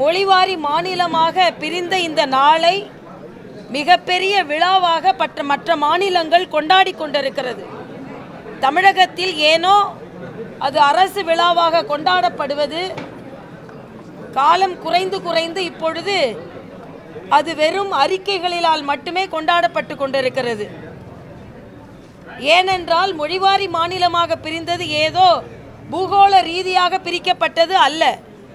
மொழிவாரி மாநிலமாக பிரிந்த இந்த நாளை மிகப்பெரிய விழாவாக பற்ற மற்ற மாநிலங்கள் கொண்டாடி கொண்டிருக்கிறது தமிழகத்தில் ஏனோ அது அரசு விழாவாக கொண்டாடப்படுவது காலம் குறைந்து குறைந்து இப்பொழுது அது வெறும் அறிக்கைகளிலால் மட்டுமே கொண்டாடப்பட்டு கொண்டிருக்கிறது ஏனென்றால் மொழிவாரி மாநிலமாக பிரிந்தது ஏதோ பூகோள ரீதியாக பிரிக்கப்பட்டது அல்ல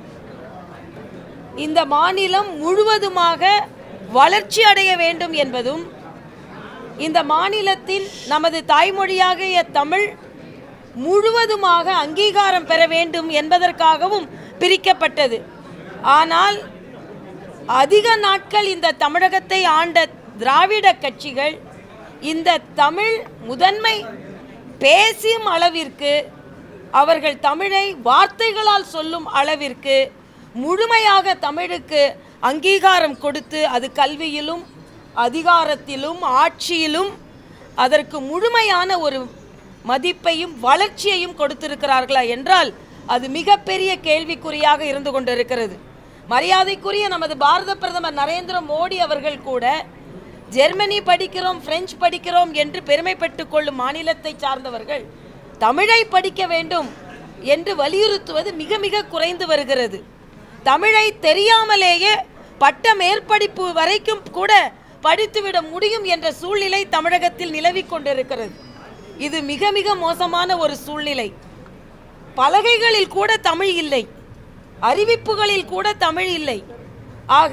இந்த மாநிலம் முழுவதுமாக வளர்ச்சி அடைய வேண்டும் என்பதும் இந்த மாநிலத்தில் நமது தாய்மொழியாகிய தமிழ் முழுவதுமாக அங்கீகாரம் பெற வேண்டும் என்பதற்காகவும் பிரிக்கப்பட்டது ஆனால் அதிக நாட்கள் இந்த தமிழகத்தை ஆண்ட திராவிட கட்சிகள் இந்த தமிழ் முதன்மை பேசும் அளவிற்கு அவர்கள் தமிழை வார்த்தைகளால் சொல்லும் அளவிற்கு முழுமையாக தமிழுக்கு அங்கீகாரம் கொடுத்து அது கல்வியிலும் அதிகாரத்திலும் ஆட்சியிலும் அதற்கு முழுமையான ஒரு மதிப்பையும் வளர்ச்சியையும் கொடுத்திருக்கிறார்களா என்றால் அது மிகப்பெரிய கேள்விக்குறியாக இருந்து கொண்டிருக்கிறது மரியாதைக்குரிய நமது பாரத பிரதமர் நரேந்திர மோடி அவர்கள் கூட ஜெர்மனி படிக்கிறோம் பிரெஞ்சு படிக்கிறோம் என்று பெருமைப்பட்டு கொள்ளும் மாநிலத்தை சார்ந்தவர்கள் தமிழை படிக்க வேண்டும் என்று வலியுறுத்துவது மிக மிக குறைந்து வருகிறது தமிழை தெரியாமலேயே பட்ட மேற்படிப்பு வரைக்கும் கூட படித்துவிட முடியும் என்ற சூழ்நிலை தமிழகத்தில் நிலவிக் கொண்டிருக்கிறது இது மிக மிக மோசமான ஒரு சூழ்நிலை பலகைகளில் கூட தமிழ் இல்லை அறிவிப்புகளில் கூட தமிழ் இல்லை ஆக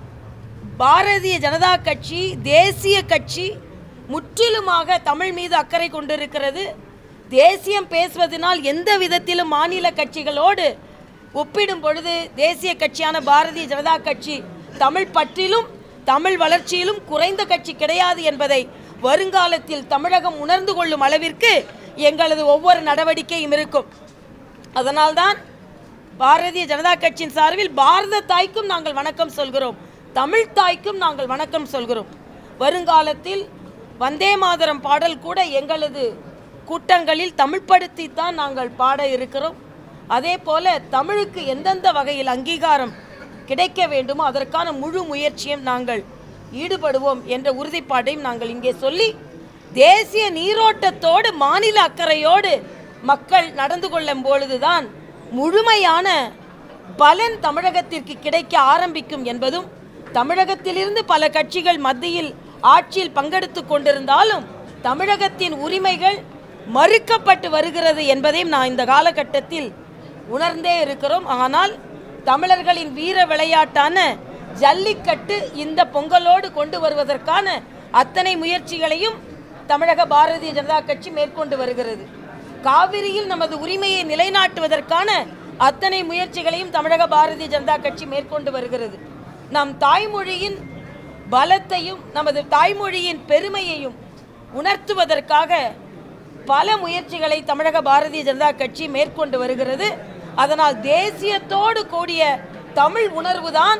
பாரதிய ஜனதா கட்சி தேசிய கட்சி முற்றிலுமாக தமிழ் மீது அக்கறை கொண்டிருக்கிறது தேசியம் பேசுவதனால் எந்த விதத்திலும் மாநில கட்சிகளோடு ஒப்பிடும் பொழுது தேசிய கட்சியான பாரதிய ஜனதா கட்சி தமிழ் பற்றிலும் தமிழ் வளர்ச்சியிலும் குறைந்த கட்சி கிடையாது என்பதை வருங்காலத்தில் தமிழகம் உணர்ந்து கொள்ளும் அளவிற்கு எங்களது ஒவ்வொரு நடவடிக்கையும் இருக்கும் அதனால்தான் பாரதிய ஜனதா கட்சியின் சார்பில் பாரத தாய்க்கும் நாங்கள் வணக்கம் சொல்கிறோம் தமிழ் தாய்க்கும் நாங்கள் வணக்கம் சொல்கிறோம் வருங்காலத்தில் வந்தே மாதரம் பாடல் கூட எங்களது கூட்டங்களில் தமிழ்படுத்தித்தான் நாங்கள் பாட இருக்கிறோம் அதே போல தமிழுக்கு எந்தெந்த வகையில் அங்கீகாரம் கிடைக்க வேண்டுமோ அதற்கான முழு முயற்சியும் நாங்கள் ஈடுபடுவோம் என்ற உறுதிப்பாட்டையும் நாங்கள் இங்கே சொல்லி தேசிய நீரோட்டத்தோடு மாநில அக்கறையோடு மக்கள் நடந்து கொள்ளும் பொழுதுதான் முழுமையான பலன் தமிழகத்திற்கு கிடைக்க ஆரம்பிக்கும் என்பதும் தமிழகத்திலிருந்து பல கட்சிகள் மத்தியில் ஆட்சியில் பங்கெடுத்து கொண்டிருந்தாலும் தமிழகத்தின் உரிமைகள் மறுக்கப்பட்டு வருகிறது என்பதையும் நான் இந்த காலகட்டத்தில் உணர்ந்தே இருக்கிறோம் ஆனால் தமிழர்களின் வீர விளையாட்டான ஜல்லிக்கட்டு இந்த பொங்கலோடு கொண்டு வருவதற்கான அத்தனை முயற்சிகளையும் தமிழக பாரதிய ஜனதா கட்சி மேற்கொண்டு வருகிறது காவிரியில் நமது உரிமையை நிலைநாட்டுவதற்கான அத்தனை முயற்சிகளையும் தமிழக பாரதிய ஜனதா கட்சி மேற்கொண்டு வருகிறது நம் தாய்மொழியின் பலத்தையும் நமது தாய்மொழியின் பெருமையையும் உணர்த்துவதற்காக பல முயற்சிகளை தமிழக பாரதிய ஜனதா கட்சி மேற்கொண்டு வருகிறது அதனால் தேசியத்தோடு கூடிய தமிழ் உணர்வுதான்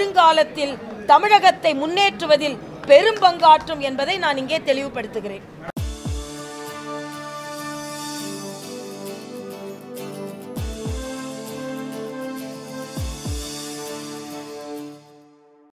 வருங்காலத்தில் தமிழகத்தை முன்னேற்றுவதில் பெரும் பங்காற்றும் என்பதை நான் இங்கே தெளிவுபடுத்துகிறேன்